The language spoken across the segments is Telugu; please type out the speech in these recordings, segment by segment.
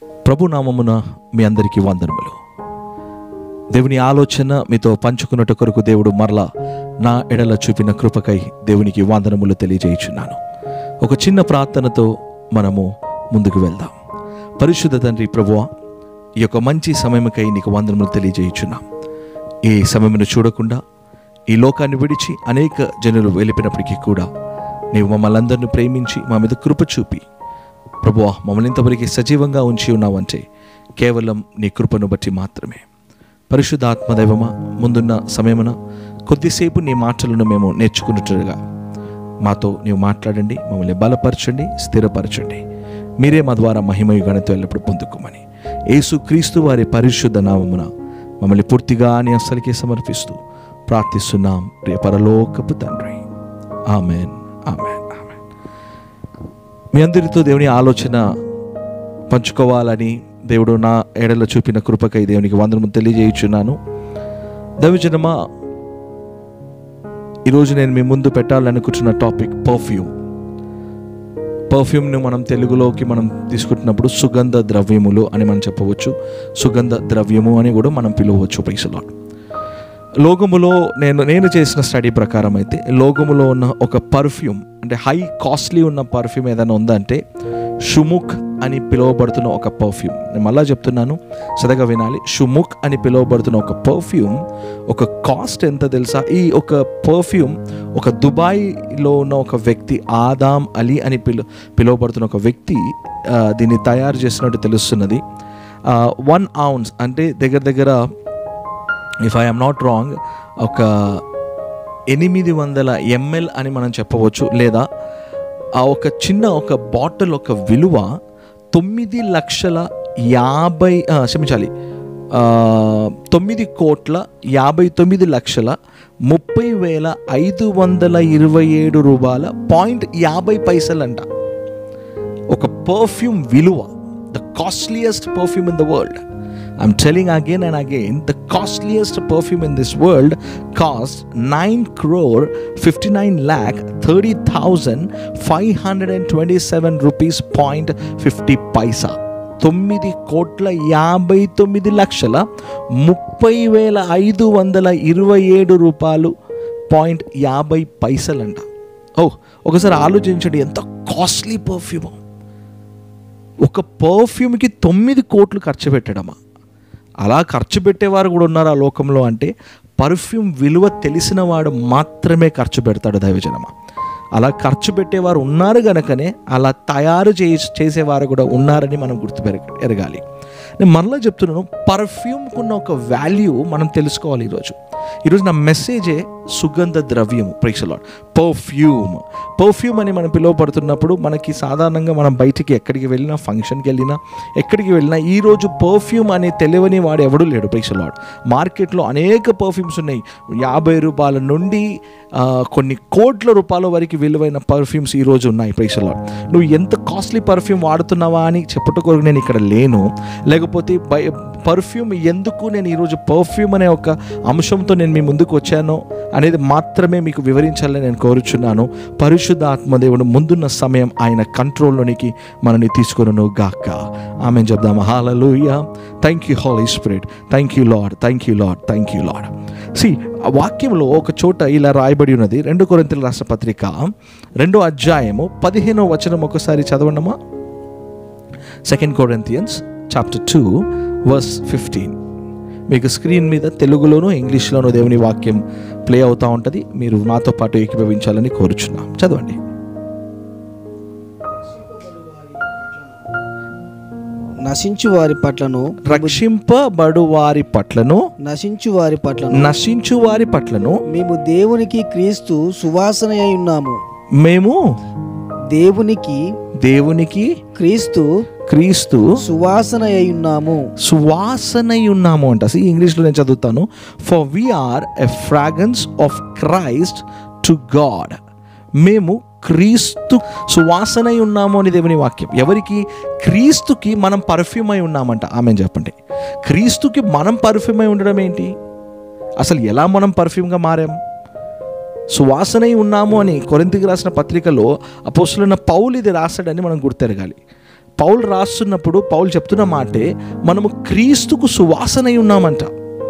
ప్రభు నామమున మీ అందరికీ వందనములు దేవుని ఆలోచన మీతో పంచుకున్నట్టు కొరకు దేవుడు మరలా నా ఎడల చూపిన కృపకై దేవునికి వందనములు తెలియజేయుచున్నాను ఒక చిన్న ప్రార్థనతో మనము ముందుకు వెళ్దాం పరిశుద్ధ తండ్రి ప్రభువా ఈ యొక్క మంచి సమయముకై నీకు వందనములు తెలియజేయుచున్నాం ఈ సమయమును చూడకుండా ఈ లోకాన్ని విడిచి అనేక జనులు వెళ్ళిపోయినప్పటికీ కూడా నీవు మమ్మల్ని అందరిని ప్రేమించి మా మీద కృప చూపి ప్రభువా మమ్మల్ని ఇంతవరకు సజీవంగా ఉంచి ఉన్నావంటే కేవలం నీ కృపను బట్టి మాత్రమే పరిశుద్ధ ఆత్మదైవమా ముందున్న సమయమున కొద్దిసేపు నీ మాటలను మేము నేర్చుకున్నట్టుగా మాతో నీవు మాట్లాడండి మమ్మల్ని బలపరచండి స్థిరపరచండి మీరే మా ద్వారా మహిమయు గణిత ఎల్లప్పుడు పొందుకోమని యేసు క్రీస్తు వారి పరిశుద్ధ నామమున మమ్మల్ని పూర్తిగా నీ అసలుకి సమర్పిస్తూ ప్రార్థిస్తున్నాం ప్రియ పరలోకపు తండ్రి ఆమెన్ ఆమెన్ ఆమెన్ మీ అందరితో దేవుని ఆలోచన పంచుకోవాలని దేవుడు నా ఏడలో చూపిన కృపకై దేవునికి వందనము తెలియజేయుచున్నాను దైవజనమా ఈరోజు నేను మీ ముందు పెట్టాలనుకుంటున్న టాపిక్ పర్ఫ్యూమ్ పర్ఫ్యూమ్ను మనం తెలుగులోకి మనం తీసుకుంటున్నప్పుడు సుగంధ ద్రవ్యములు అని మనం చెప్పవచ్చు సుగంధ ద్రవ్యము అని కూడా మనం పిలవచ్చు పైసలాడు లోకములో నేను నేను చేసిన స్టడీ ప్రకారం అయితే లోకములో ఉన్న ఒక పర్ఫ్యూమ్ అంటే హై కాస్ట్లీ ఉన్న పర్ఫ్యూమ్ ఏదైనా ఉందంటే షుముక్ అని పిలువబడుతున్న ఒక పర్ఫ్యూమ్ నేను మళ్ళా చెప్తున్నాను సదగా వినాలి షుముక్ అని పిలువబడుతున్న ఒక పర్ఫ్యూమ్ ఒక కాస్ట్ ఎంత తెలుసా ఈ ఒక పర్ఫ్యూమ్ ఒక దుబాయ్లో ఉన్న ఒక వ్యక్తి ఆదాం అలీ అని పిలు పిలువబడుతున్న ఒక వ్యక్తి ఆ, దీన్ని తయారు చేసినట్టు తెలుస్తున్నది వన్ ఔన్స్ అంటే దగ్గర దగ్గర ఇఫ్ ఐఎమ్ నాట్ రాంగ్ ఒక ఎనిమిది వందల ఎంఎల్ అని మనం చెప్పవచ్చు లేదా ఆ ఒక చిన్న ఒక బాటిల్ ఒక విలువ తొమ్మిది లక్షల యాభై ఆ, క్షమించాలి ఆ, తొమ్మిది కోట్ల యాభై తొమ్మిది లక్షల ముప్పై వేల ఐదు వందల ఇరవై ఏడు రూపాయల పాయింట్ యాభై పైసలంట ఒక పర్ఫ్యూమ్ విలువ the costliest perfume in the world I'm telling again and again the costliest perfume in this world cost nine crore fifty nine lakh thirty thousand five hundred and twenty seven rupees point fifty paisa తొమ్మిది కోట్ల యాభై తొమ్మిది లక్షల ముప్పై వేల ఐదు వందల ఇరవై ఏడు రూపాయలు పాయింట్ యాభై పైసలంట ఓ ఒకసారి ఆలోచించండి ఎంత కాస్ట్లీ పర్ఫ్యూమ్ ఒక పర్ఫ్యూమ్కి తొమ్మిది కోట్లు ఖర్చు పెట్టడమా అలా ఖర్చు పెట్టేవారు కూడా ఉన్నారు ఆ లోకంలో అంటే పర్ఫ్యూమ్ విలువ తెలిసిన వాడు మాత్రమే ఖర్చు పెడతాడు దైవజనమా అలా ఖర్చు పెట్టేవారు ఉన్నారు గనకనే అలా తయారు చే చేసేవారు కూడా ఉన్నారని మనం గుర్తు పెరగ ఎరగాలి నేను మరలా చెప్తున్నాను పర్ఫ్యూమ్కి ఉన్న ఒక వాల్యూ మనం తెలుసుకోవాలి ఈరోజు ఈరోజు నా మెసేజే సుగంధ ద్రవ్యము ప్రేక్షలాడ్ పర్ఫ్యూమ్ పర్ఫ్యూమ్ అని మనం పిలువబడుతున్నప్పుడు మనకి సాధారణంగా మనం బయటికి ఎక్కడికి వెళ్ళినా ఫంక్షన్కి వెళ్ళినా ఎక్కడికి వెళ్ళినా ఈరోజు పర్ఫ్యూమ్ అనే తెలియని వాడు ఎవడూ లేడు ప్రేక్షలాడ్ మార్కెట్లో అనేక పర్ఫ్యూమ్స్ ఉన్నాయి యాభై రూపాయల నుండి ఆ, కొన్ని కోట్ల రూపాయల వరకు విలువైన పర్ఫ్యూమ్స్ ఈరోజు ఉన్నాయి ప్రేక్షలాడ్ నువ్వు ఎంత కాస్ట్లీ పర్ఫ్యూమ్ వాడుతున్నావా అని చెప్పట కొరకు నేను ఇక్కడ లేను లేకపోతే బై పర్ఫ్యూమ్ ఎందుకు నేను ఈరోజు పర్ఫ్యూమ్ అనే ఒక అంశంతో నేను మీ ముందుకు వచ్చాను అనేది మాత్రమే మీకు వివరించాలని నేను కోరుచున్నాను పరిశుద్ధ ఆత్మదేవుడు ముందున్న సమయం ఆయన కంట్రోల్లోనికి మనని తీసుకును గాక ఆమె చెప్దాం hallelujah thank you Holy Spirit thank you Lord thank you Lord thank you Lord సి వాక్యంలో ఒక చోట ఇలా రాయబడి ఉన్నది రెండు కొరింతల రాష్ట్ర పత్రిక రెండో అధ్యాయము పదిహేనో వచనం ఒకసారి చదవండమా second Corinthians chapter two verse fifteen మీకు స్క్రీన్ మీద తెలుగులోను ఇంగ్లీష్లోను దేవుని వాక్యం ప్లే అవుతూ ఉంటుంది మీరు నాతో పాటు ఏకీభవించాలని కోరుచున్నాం చదవండి నశించు వారి పట్లను రక్షింపబడు వారి పట్లను నశించు వారి పట్లను నశించు వారి పట్లను మేము దేవునికి క్రీస్తు సువాసన అయి ఉన్నాము మేము దేవునికి దేవునికి క్రీస్తు క్రీస్తు సువాసన అయి ఉన్నాము సువాసనై ఉన్నాము అంట See, ఇంగ్లీష్లో నేను చదువుతాను for we are a fragrance of Christ to God మేము క్రీస్తు సువాసనై ఉన్నాము అని దేవుని వాక్యం ఎవరికి క్రీస్తుకి మనం పర్ఫ్యూమ్ అయి ఉన్నామంట ఆమె చెప్పండి క్రీస్తుకి మనం పర్ఫ్యూమ్ అయి ఉండడం ఏంటి అసలు ఎలా మనం పర్ఫ్యూమ్గా మారాం సువాసనై ఉన్నాము అని కొరింతికి రాసిన పత్రికలో అపోస్తులైన పౌలు ఇది రాశాడని మనం గుర్తెరగాలి పౌలు రాస్తున్నప్పుడు పౌలు చెప్తున్న మాటే మనము క్రీస్తుకు సువాసనై ఉన్నామంట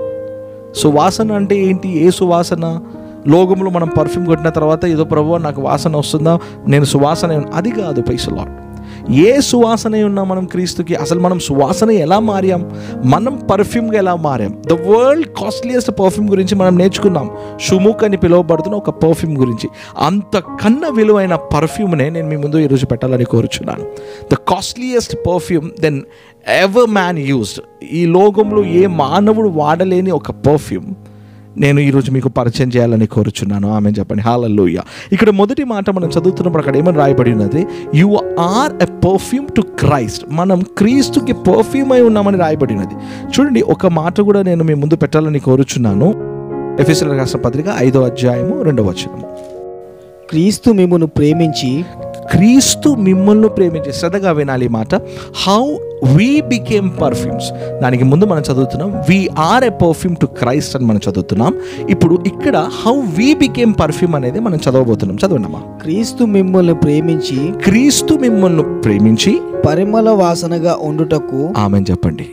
సువాసన అంటే ఏంటి ఏ సువాసన లోకంలో మనం పర్ఫ్యూమ్ కొట్టిన తర్వాత ఏదో ప్రభు నాకు వాసన వస్తుందా నేను సువాసన అది కాదు పైసలాడ్ ఏ సువాసన ఉన్నా మనం క్రీస్తుకి అసలు మనం సువాసన ఎలా మారాం మనం పర్ఫ్యూమ్గా ఎలా మారాం ద వరల్డ్ కాస్ట్లీయెస్ట్ పర్ఫ్యూమ్ గురించి మనం నేర్చుకున్నాం షుముక్ అని పిలువబడుతున్న ఒక పర్ఫ్యూమ్ గురించి అంత కన్న విలువైన పర్ఫ్యూమ్నే నేను మీ ముందు ఈరోజు పెట్టాలని కోరుచున్నాను the costliest perfume than ever man used ఈ లోకంలో ఏ మానవుడు వాడలేని ఒక పర్ఫ్యూమ్ నేను ఈరోజు మీకు పరిచయం చేయాలని కోరుచున్నాను ఆమె చెప్పండి హాలల్లోయ ఇక్కడ మొదటి మాట మనం చదువుతున్నప్పుడు అక్కడ ఏమని రాయబడి ఉన్నది you are a perfume to Christ మనం క్రీస్తుకి పర్ఫ్యూమ్ అయి ఉన్నామని రాయబడి ఉన్నది చూడండి ఒక మాట కూడా నేను మీ ముందు పెట్టాలని కోరుచున్నాను ఎఫీసీల రాష్ట్ర పత్రిక ఐదో అధ్యాయము రెండవ వచనం క్రీస్తు మిమ్మును ప్రేమించి క్రీస్తు మిమ్మల్ని ప్రేమించి శ్రద్ధగా వినాలి ఈ మాట హౌ వీ బికేమ్ పర్ఫ్యూమ్స్ దానికి ముందు మనం చదువుతున్నాం we are a perfume to Christ అని మనం చదువుతున్నాం ఇప్పుడు ఇక్కడ హౌ వీ బికేమ్ పర్ఫ్యూమ్ అనేది మనం చదవబోతున్నాం చదవండమ్మా క్రీస్తు మిమ్మల్ని ప్రేమించి క్రీస్తు మిమ్మల్ని ప్రేమించి పరిమళ వాసనగా ఉండుటకు ఆమె చెప్పండి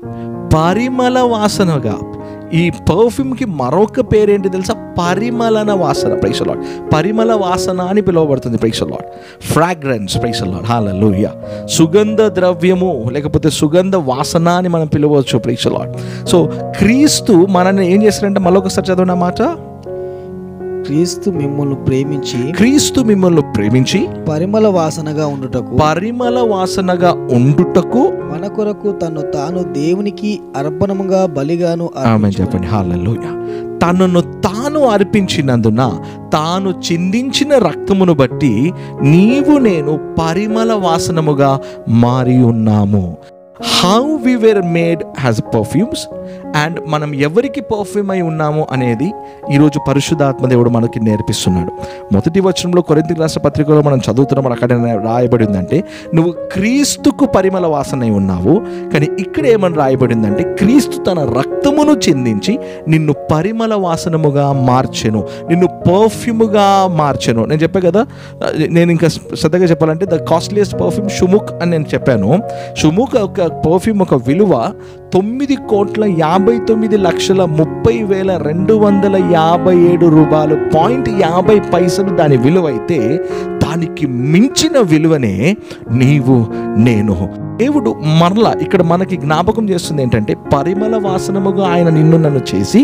పరిమళ వాసనగా ఈ పర్ఫ్యూమ్కి మరొక పేరేంటి తెలుసా పరిమళన వాసన ప్రైసలాడ్ పరిమళ వాసన అని పిలువబడుతుంది ప్రైసలాడ్ ఫ్రాగ్రెన్స్ ప్రైసలాడ్ హాలూయ సుగంధ ద్రవ్యము లేకపోతే సుగంధ వాసన అని మనం పిలవచ్చు ప్రైసలాడ్ సో క్రీస్తు మనల్ని ఏం చేస్తారంటే మరొకసారి చదవన మాట క్రీస్తు మిమ్మల్ని ప్రేమించి క్రీస్తు మిమ్మల్ని ప్రేమించి పరిమళ వాసనగా ఉండుటకు పరిమళ వాసనగా ఉండుటకు మన కొరకు తను తాను దేవునికి అర్పణముగా బలిగాను ఆమె అర్పించుకొనెను. చెప్పండి హాలూయ తనను తాను అర్పించినందున తాను చిందించిన రక్తమును బట్టి నీవు నేను పరిమళ వాసనముగా మారి ఉన్నాము how we were made has perfumes and మనం ఎవరికి పర్ఫ్యూమ్ అయి ఉన్నాము అనేది ఈరోజు పరిశుద్ధాత్మ దేవుడు మనకి నేర్పిస్తున్నాడు మొదటి వచనంలో కొరింథీ రాష్ట్ర పత్రికలో మనం చదువుతున్నాం అక్కడ రాయబడి ఉందంటే నువ్వు క్రీస్తుకు పరిమళ వాసన అయి ఉన్నావు కానీ ఇక్కడ ఏమని రాయబడిందంటే క్రీస్తు తన రక్తమును చెందించి నిన్ను పరిమళ వాసనముగా మార్చెను నిన్ను పర్ఫ్యూముగా మార్చెను నేను చెప్పా కదా నేను ఇంకా శ్రద్ధగా చెప్పాలంటే ద కాస్ట్లీయెస్ట్ పర్ఫ్యూమ్ షుముక్ అని నేను చెప్పాను షుముక్ ఒక పర్ఫ్యూమ్ ఒక విలువ తొమ్మిది కోట్ల యాభై తొమ్మిది లక్షల ముప్పై వేల రెండు వందల యాభై ఏడు రూపాయలు పాయింట్ యాభై పైసలు దాని విలువ అయితే దానికి మించిన విలువనే నీవు నేను దేవుడు మరలా ఇక్కడ మనకి జ్ఞాపకం చేస్తుంది ఏంటంటే పరిమళ వాసనముగా ఆయన నిన్ను నన్ను చేసి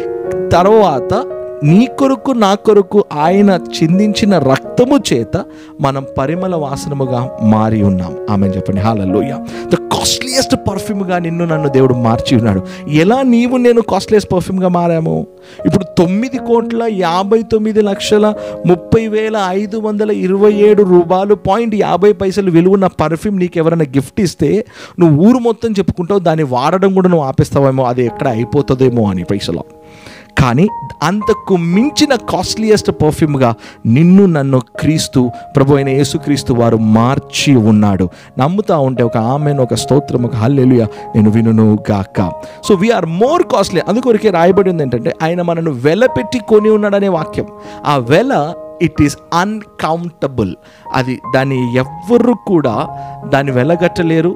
తర్వాత నీ కొరకు నా కొరకు ఆయన చిందించిన రక్తము చేత మనం పరిమళ వాసనముగా మారి ఉన్నాం ఆమె చెప్పండి హాలలోయ ద కాస్ట్లీయెస్ట్ పర్ఫ్యూమ్గా నిన్ను నన్ను దేవుడు మార్చి ఉన్నాడు ఎలా నీవు నేను కాస్ట్లీయెస్ట్ పర్ఫ్యూమ్గా మారాము ఇప్పుడు తొమ్మిది కోట్ల యాభై తొమ్మిది లక్షల ముప్పై వేల ఐదు వందల ఇరవై ఏడు రూపాయలు పాయింట్ యాభై పైసలు విలువన్న పర్ఫ్యూమ్ నీకు ఎవరైనా గిఫ్ట్ ఇస్తే నువ్వు ఊరు మొత్తం చెప్పుకుంటావు దాన్ని వాడడం కూడా నువ్వు ఆపేస్తావేమో అది ఎక్కడ అయిపోతుందేమో అని పైసలో కానీ అంతకు మించిన కాస్ట్లీయెస్ట్ పర్ఫ్యూమ్గా నిన్ను నన్ను క్రీస్తు ప్రభు అయిన యేసుక్రీస్తు వారు మార్చి ఉన్నాడు నమ్ముతా ఉంటే ఒక ఆమెను ఒక స్తోత్రం ఒక హల్లెలుయ నేను వినును గాక సో వీఆర్ మోర్ కాస్ట్లీ అందుకొరకే రాయబడి ఉంది ఏంటంటే ఆయన మనను వెలపెట్టి కొని ఉన్నాడనే వాక్యం ఆ వెల ఇట్ ఈస్ అన్కౌంటబుల్ అది దాన్ని ఎవ్వరు కూడా దాన్ని వెలగట్టలేరు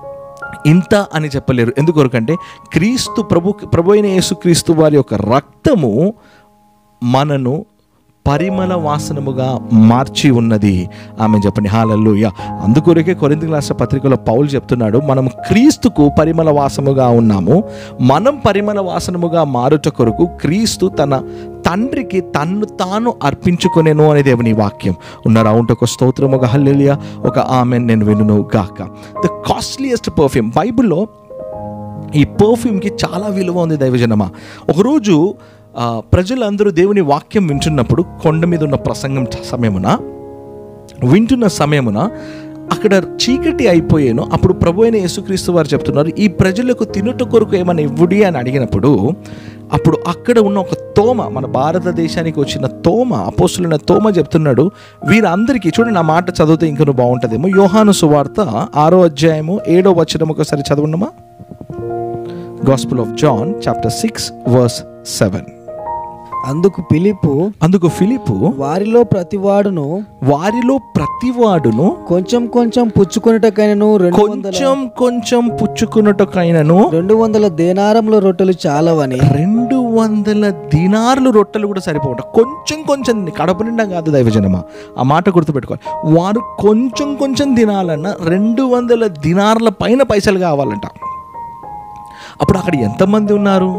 ఇంత అని చెప్పలేరు ఎందుకొరకంటే క్రీస్తు ప్రభు ప్రభు అయిన యేసుక్రీస్తు వారి యొక్క రక్తము మనను పరిమళ వాసనముగా మార్చి ఉన్నది ఆమె చెప్పండి హాలల్లుయ అందుకొరకే కొరింది రాష్ట్ర పత్రికలో పౌలు చెప్తున్నాడు మనం క్రీస్తుకు పరిమళ వాసముగా ఉన్నాము మనం పరిమళ వాసనముగా మారుట కొరకు క్రీస్తు తన తండ్రికి తన్ను తాను అర్పించుకొనేను అనే దేవుని వాక్యం ఉన్నారా ఉంటే ఒక స్తోత్రం ఒక హల్లెలియా ఒక ఆమె నేను వినును గాక ద కాస్ట్లీయెస్ట్ పర్ఫ్యూమ్ బైబిల్లో ఈ పర్ఫ్యూమ్కి చాలా విలువ ఉంది దైవజనమా ఒకరోజు ఆ, ప్రజలందరూ దేవుని వాక్యం వింటున్నప్పుడు కొండ మీద ఉన్న ప్రసంగం చ- సమయమున వింటున్న సమయమున అక్కడ చీకటి అయిపోయాను అప్పుడు ప్రభు అయిన యేసుక్రీస్తు వారు చెప్తున్నారు ఈ ప్రజలకు తినుట కొరకు ఏమైనా ఇవ్వుడి అని అడిగినప్పుడు అప్పుడు అక్కడ ఉన్న ఒక తోమ మన భారతదేశానికి వచ్చిన తోమ అపోస్తులైన తోమ చెప్తున్నాడు వీరందరికీ చూడండి నా మాట చదివితే ఇంకా నువ్వు బాగుంటుందేమో యోహాను సువార్త ఆరో అధ్యాయము ఏడో వచనం ఒకసారి చదవండమా gospel of John chapter six verse seven అందుకు పిలిపు అందుకు ఫిలిపు వారిలో ప్రతివాడును వారిలో ప్రతివాడును కొంచెం కొంచెం పుచ్చుకొనుటకైనను రెండు వందల కొంచెం కొంచెం పుచ్చుకున్నటకైనను రెండు వందల దేనారముల రొట్టెలు చాలవని రెండు వందల దినార్లు రొట్టెలు కూడా సరిపోవట కొంచెం కొంచెం కడప నిండా కాదు దైవజనమా ఆ మాట గుర్తుపెట్టుకోవాలి వారు కొంచెం కొంచెం తినాలన్నా రెండు వందల దినార్ల పైన పైసలు కావాలంట అప్పుడు అక్కడ ఎంతమంది ఉన్నారు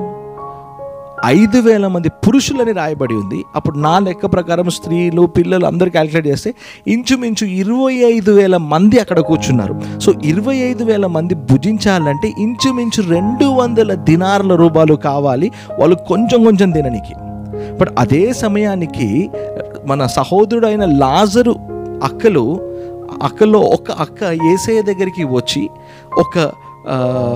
ఐదు వేల మంది పురుషులని రాయబడి ఉంది అప్పుడు నా లెక్క ప్రకారం స్త్రీలు పిల్లలు అందరూ క్యాలిక్యులేట్ చేస్తే ఇంచుమించు ఇరవై ఐదు వేల మంది అక్కడ కూర్చున్నారు సో ఇరవై ఐదు వేల మంది భుజించాలంటే ఇంచుమించు రెండు వందల దినార్ల రూపాయలు కావాలి వాళ్ళు కొంచెం కొంచెం తిననికి బట్ అదే సమయానికి మన సహోదరుడైన లాజరు అక్కలు అక్కలో ఒక అక్క ఏసయ్య దగ్గరికి వచ్చి ఒక ఆ,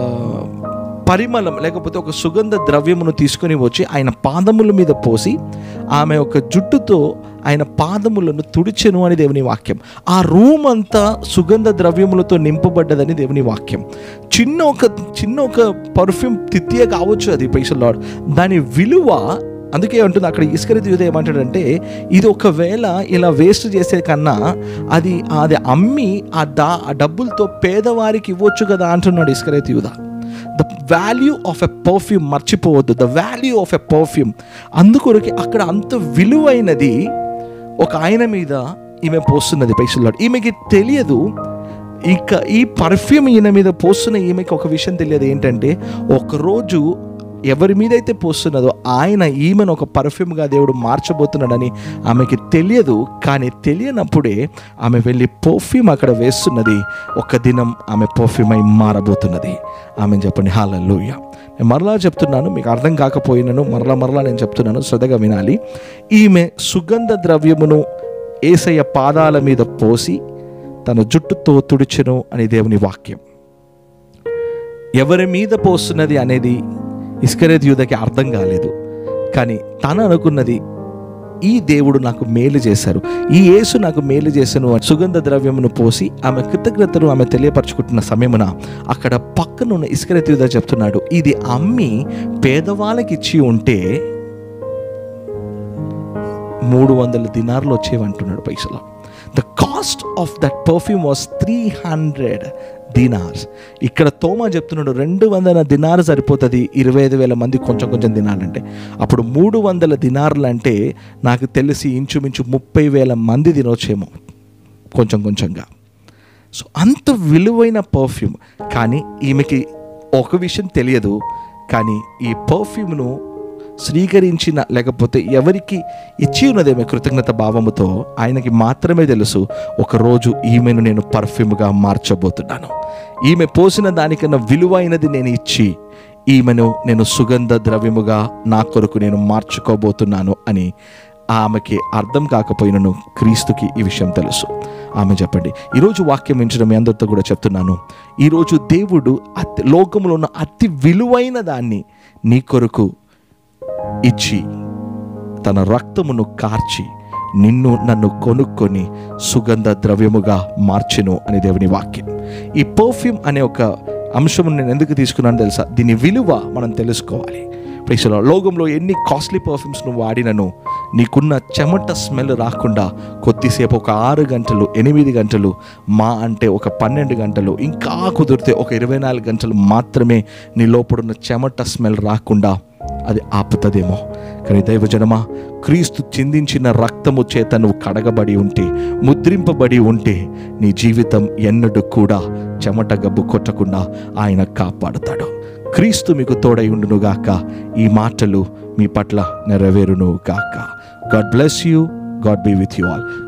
పరిమళం లేకపోతే ఒక సుగంధ ద్రవ్యమును తీసుకొని వచ్చి ఆయన పాదముల మీద పోసి ఆమె ఒక జుట్టుతో ఆయన పాదములను తుడిచెను అని దేవుని వాక్యం ఆ రూమ్ అంతా సుగంధ ద్రవ్యములతో నింపబడ్డదని దేవుని వాక్యం చిన్న ఒక చిన్న ఒక పర్ఫ్యూమ్ తిత్తియే కావచ్చు అది పైసలు దాని విలువ అందుకే అంటుంది అక్కడ ఇస్కరిత యూద ఏమంటాడంటే ఇది ఒకవేళ ఇలా వేస్ట్ చేసే కన్నా అది అది అమ్మి ఆ దా ఆ డబ్బులతో పేదవారికి ఇవ్వచ్చు కదా అంటున్నాడు ఇస్కరిత యూద the value of a perfume మర్చిపోవద్దు the value of a perfume అందుకొరకి అక్కడ అంత విలువైనది ఒక ఆయన మీద ఈమె పోస్తున్నది పైసలు ఈమెకి తెలియదు ఇక ఈ పర్ఫ్యూమ్ ఈయన మీద పోస్తున్న ఈమెకి ఒక విషయం తెలియదు ఏంటంటే ఒకరోజు ఎవరి మీద అయితే పోస్తున్నదో ఆయన ఈమెను ఒక పర్ఫ్యూమ్గా దేవుడు మార్చబోతున్నాడని ఆమెకి తెలియదు కానీ తెలియనప్పుడే ఆమె వెళ్ళి పర్ఫ్యూమ్ అక్కడ వేస్తున్నది ఒక దినం ఆమె పర్ఫ్యూమ్ అయి మారబోతున్నది ఆమె చెప్పండి హాలూయ నేను మరలా చెప్తున్నాను మీకు అర్థం కాకపోయినను మరలా మరలా నేను చెప్తున్నాను శ్రద్ధగా వినాలి ఈమె సుగంధ ద్రవ్యమును ఏసయ్య పాదాల మీద పోసి తన జుట్టుతో తుడిచెను అని దేవుని వాక్యం ఎవరి మీద పోస్తున్నది అనేది ఇస్కరేత్ యూదకి అర్థం కాలేదు కానీ తను అనుకున్నది ఈ దేవుడు నాకు మేలు చేశారు ఈ యేసు నాకు మేలు చేశాను అని సుగంధ ద్రవ్యమును పోసి ఆమె కృతజ్ఞతను ఆమె తెలియపరచుకుంటున్న సమయమున అక్కడ పక్కనున్న ఇస్కరేత్ యూద చెప్తున్నాడు ఇది అమ్మి పేదవాళ్ళకి ఇచ్చి ఉంటే మూడు వందల దినార్లు వచ్చేవంటున్నాడు పైసలు the cost of that perfume was three hundred dinars ఇక్కడ తోమా చెప్తున్నాడు రెండు వందల దినారు సరిపోతుంది ఇరవై ఐదు వేల మంది కొంచెం కొంచెం దినాలంటే అప్పుడు మూడు వందల దినార్లు అంటే నాకు తెలిసి ఇంచుమించు ముప్పై వేల మంది తినొచ్చేమో కొంచెం కొంచెంగా సో అంత విలువైన పర్ఫ్యూమ్ కానీ ఈమెకి ఒక విషయం తెలియదు కానీ ఈ పర్ఫ్యూమ్ను స్వీకరించిన లేకపోతే ఎవరికి ఇచ్చి ఉన్నదేమో కృతజ్ఞత భావముతో ఆయనకి మాత్రమే తెలుసు ఒకరోజు ఈమెను నేను పర్ఫ్యూమ్గా మార్చబోతున్నాను ఈమె పోసిన దానికన్నా విలువైనది నేను ఇచ్చి ఈమెను నేను సుగంధ ద్రవ్యముగా నా కొరకు నేను మార్చుకోబోతున్నాను అని ఆమెకి అర్థం కాకపోయినను క్రీస్తుకి ఈ విషయం తెలుసు ఆమె చెప్పండి ఈరోజు వాక్యం వించడం మీ అందరితో కూడా చెప్తున్నాను ఈరోజు దేవుడు అతి లోకంలో ఉన్న అతి విలువైన దాన్ని నీ కొరకు ఇచ్చి తన రక్తమును కార్చి నిన్ను నన్ను కొనుక్కొని సుగంధ ద్రవ్యముగా మార్చెను అని దేవుని వాక్యం ఈ పర్ఫ్యూమ్ అనే ఒక అంశం నేను ఎందుకు తీసుకున్నాను తెలుసా దీని విలువ మనం తెలుసుకోవాలి ప్రేక్షలో లోకంలో ఎన్ని కాస్ట్లీ పర్ఫ్యూమ్స్ నువ్వు వాడినను నీకున్న చెమట స్మెల్ రాకుండా కొద్దిసేపు ఒక ఆరు గంటలు ఎనిమిది గంటలు మా అంటే ఒక పన్నెండు గంటలు ఇంకా కుదిరితే ఒక ఇరవై నాలుగు గంటలు మాత్రమే నీ లోపడున్న చెమట స్మెల్ రాకుండా అది ఆపుతుందేమో కానీ దైవజనమా క్రీస్తు చిందించిన రక్తము చేత నువ్వు కడగబడి ఉంటే ముద్రింపబడి ఉంటే నీ జీవితం ఎన్నడూ కూడా చెమట గబ్బు కొట్టకుండా ఆయన కాపాడుతాడు క్రీస్తు మీకు తోడై ఉండును గాక ఈ మాటలు మీ పట్ల నెరవేరును గాక God bless you God be with you all